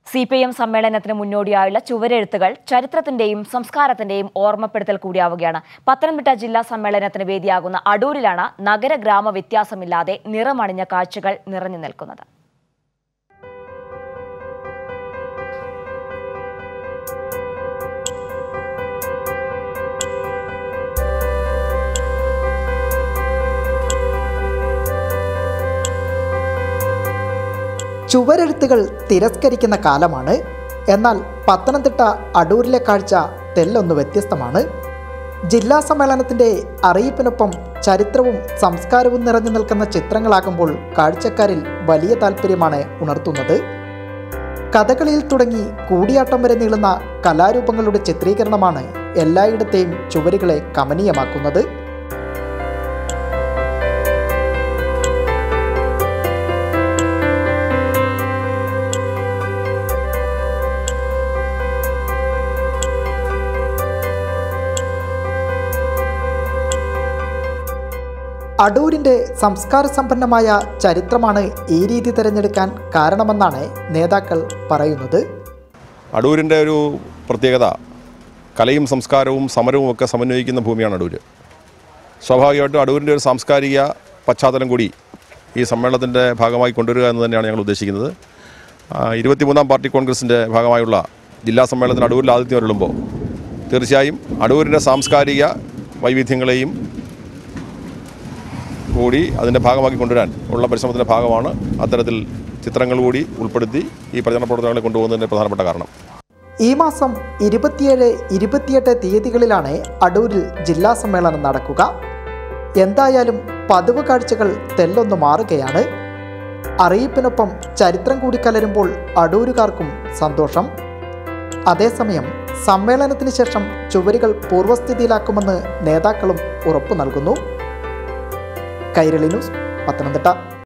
C P M സമ്മേളനത്തിന് മുന്നോടിയായുള്ള ചുവരെഴുത്തുകൾ ചരിത്രത്തിന്റെയും സംസ്കാരത്തിന്റെയും ഓർമ്മപ്പെടുത്തൽ കൂടിയാവുകയാണ് പത്തനംതിട്ട ജില്ലാ സമ്മേളനത്തിന് വേദിയാകുന്ന അടൂരിലാണ് നഗര ഗ്രാമ വ്യത്യാസമില്ലാതെ നിറമണിഞ്ഞ കാഴ്ചകൾ നിറഞ്ഞു നിൽക്കുന്നത് ചുവരെഴുത്തുകൾ തിരസ്കരിക്കുന്ന കാലമാണ് എന്നാൽ പത്തനംതിട്ട അടൂരിലെ കാഴ്ച തെല്ലൊന്ന് വ്യത്യസ്തമാണ് ജില്ലാ സമ്മേളനത്തിൻ്റെ അറിയിപ്പിനൊപ്പം ചരിത്രവും സംസ്കാരവും നിറഞ്ഞു നിൽക്കുന്ന ചിത്രങ്ങളാകുമ്പോൾ കാഴ്ചക്കാരിൽ വലിയ താല്പര്യമാണ് ഉണർത്തുന്നത് കഥകളിയിൽ തുടങ്ങി കൂടിയാട്ടം വരെ നീളുന്ന കലാരൂപങ്ങളുടെ ചിത്രീകരണമാണ് എല്ലായിടത്തെയും ചുവരുകളെ കമനീയമാക്കുന്നത് അടൂരിൻ്റെ സംസ്കാര സമ്പന്നമായ ചരിത്രമാണ് ഈ രീതി തിരഞ്ഞെടുക്കാൻ കാരണമെന്നാണ് നേതാക്കൾ പറയുന്നത് അടൂരിൻ്റെ ഒരു പ്രത്യേകത കലയും സംസ്കാരവും സമരവും ഒക്കെ സമന്വയിക്കുന്ന ഭൂമിയാണ് അടൂര് സ്വാഭാവികമായിട്ടും അടൂരിൻ്റെ ഒരു സാംസ്കാരിക പശ്ചാത്തലം കൂടി ഈ സമ്മേളനത്തിൻ്റെ ഭാഗമായി കൊണ്ടുവരിക എന്ന് തന്നെയാണ് ഞങ്ങൾ ഉദ്ദേശിക്കുന്നത് ആ, ഇരുപത്തിമൂന്നാം പാർട്ടി കോൺഗ്രസിൻ്റെ ഭാഗമായുള്ള ജില്ലാ സമ്മേളനത്തിന് അടൂരിൽ ആതിഥ്യം വരുമ്പോൾ തീർച്ചയായും അടൂരിൻ്റെ സാംസ്കാരിക വൈവിധ്യങ്ങളെയും കൂടി അതിൻ്റെ ഭാഗമാക്കി കൊണ്ടുവരാൻ ഉള്ള പരിശ്രമത്തിൻ്റെ ഭാഗമാണ് അത്തരത്തിൽ ചിത്രങ്ങൾ കൂടി ഉൾപ്പെടുത്തി ഈ പ്രചരണ പ്രവർത്തനങ്ങളെ കൊണ്ടുപോകുന്നതിൻ്റെ പ്രധാനപ്പെട്ട കാരണം ഈ മാസം ഇരുപത്തിയേഴ് ഇരുപത്തിയെട്ട് തീയതികളിലാണ് അടൂരിൽ ജില്ലാ സമ്മേളനം നടക്കുക എന്തായാലും പതിവ് കാഴ്ചകൾ തെല്ലൊന്നു മാറുകയാണ് അറിയിപ്പിനൊപ്പം ചരിത്രം കൂടി കലരുമ്പോൾ അടൂരുകാർക്കും സന്തോഷം അതേസമയം സമ്മേളനത്തിന് ശേഷം ചുവരുകൾ പൂർവ്വസ്ഥിതിയിലാക്കുമെന്ന് നേതാക്കളും ഉറപ്പു നൽകുന്നു കൈരളി ന്യൂസ് പത്തനംതിട്ട